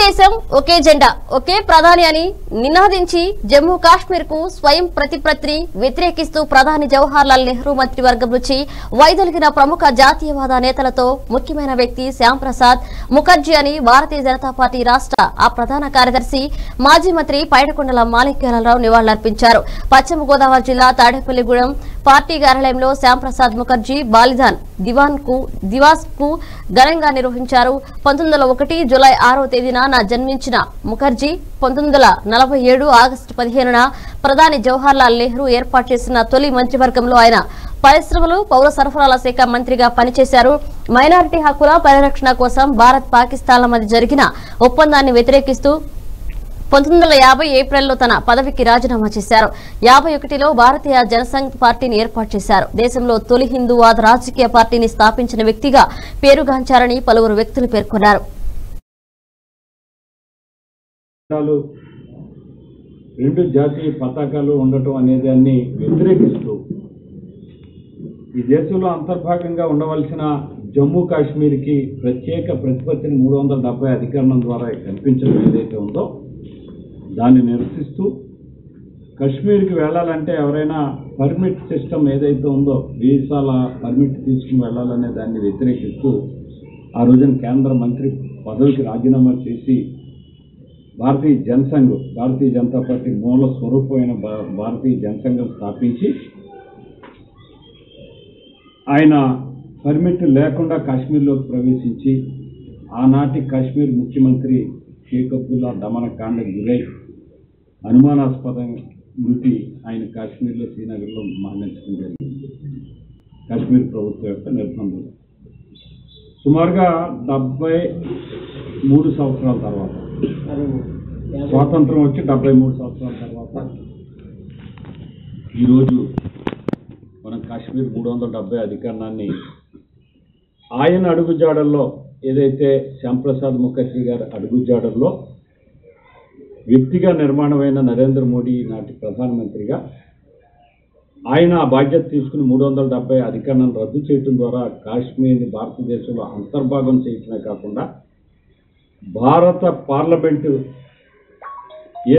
దేశం ఒకే జెండా ఒకే ప్రధాని అని నినాదించి జమ్మూ కాశ్మీర్ కు స్వయం ప్రతిపత్తిని వ్యతిరేకిస్తూ ప్రధాని జవహర్ లాల్ నెహ్రూ మంత్రివర్గం నుంచి వైదొలిగిన ప్రముఖ జాతీయవాద నేతలతో ముఖ్యమైన వ్యక్తి శ్యామ్ ప్రసాద్ ముఖర్జీ అని భారతీయ జనతా పార్టీ రాష్ట్ర ఆ ప్రధాన కార్యదర్శి మాజీ మంత్రి పైడకొండల మాణిక్యాలరావు నివాళులర్పించారు పశ్చిమ గోదావరి జిల్లా తాడేపల్లిగూడెం పార్టీ కార్యాలయంలో శ్యామ్ ప్రసాద్ ముఖర్జీ బాలిదాన్ దివాన్ కు దివాస్ కు ఘనంగా నిర్వహించారు పంతొమ్మిది వందల ఒకటి జులై ఆరో తేదీన నా జన్మించిన ముఖర్జీ పంతొమ్మిది వందల నలభై ఏడు ఆగస్టు పదిహేనున ప్రధాని జవహర్ లాల్ నెహ్రూ ఏర్పాటు చేసిన తొలి మంత్రివర్గంలో ఆయన పరిశ్రమలు పౌర సరఫరాల శాఖ మంత్రిగా పనిచేశారు మైనారిటీ హక్కుల పరిరక్షణ కోసం భారత్ పాకిస్తాన్ల మధ్య జరిగిన ఒప్పందాన్ని వ్యతిరేకిస్తూ పంతొమ్మిది వందల యాభై ఏప్రిల్లో తన పదవికి రాజీనామా చేశారు యాభై ఒకటిలో భారతీయ జనసంఘ్ పార్టీని ఏర్పాటు చేశారు దేశంలో తొలి హిందూవాద రాజకీయ పార్టీని స్థాపించిన వ్యక్తిగా పేరుగాంచారని పలువురు వ్యక్తులు పేర్కొన్నారు పతాకాలు రెండు జాతీయ పతాకాలు ఉండటం అనే దాన్ని వ్యతిరేకిస్తూ ఈ దేశంలో అంతర్భాగంగా ఉండవలసిన జమ్మూ కాశ్మీర్కి ప్రత్యేక ప్రతిపత్తిని మూడు వందల డెబ్బై అధికరణం ద్వారా కల్పించడం ఏదైతే ఉందో దాన్ని నిరసిస్తూ కశ్మీర్కి వెళ్ళాలంటే ఎవరైనా పర్మిట్ సిస్టమ్ ఏదైతే ఉందో వీసాల పర్మిట్ తీసుకుని వెళ్ళాలనే దాన్ని వ్యతిరేకిస్తూ ఆ రోజున కేంద్ర మంత్రి పదవికి రాజీనామా చేసి భారతీయ జనసంఘ్ భారతీయ జనతా పార్టీ మూల స్వరూపమైన భా- భారతీయ జనసంఘం స్థాపించి ఆయన పర్మిట్ లేకుండా కాశ్మీర్లోకి ప్రవేశించి ఆనాటి కాశ్మీర్ ముఖ్యమంత్రి షేక్ అబ్దుల్లా దమనకాండకు గురై అనుమానాస్పద మృతి ఆయన కాశ్మీర్లో శ్రీనగర్లో మరణించడం జరిగింది కాశ్మీర్ ప్రభుత్వం యొక్క నిర్బంధం సుమారుగా డెబ్బై మూడు సంవత్సరాల తర్వాత స్వాతంత్రం వచ్చి డెబ్బై మూడు సంవత్సరాల తర్వాత ఈరోజు మనం కాశ్మీర్ మూడు వందల డెబ్బై అధికరణాన్ని ఆయన అడుగుజాడల్లో ఏదైతే శ్యాంప్రసాద్ ముఖర్జీ గారి అడుగుజాడల్లో వ్యక్తిగా నిర్మాణమైన నరేంద్ర మోడీ నాటి ప్రధానమంత్రిగా ఆయన ఆ బాధ్యత తీసుకుని మూడు వందల డెబ్బై అధికరణం రద్దు చేయడం ద్వారా కాశ్మీర్ని భారతదేశంలో అంతర్భాగం చేయటమే కాకుండా భారత పార్లమెంటు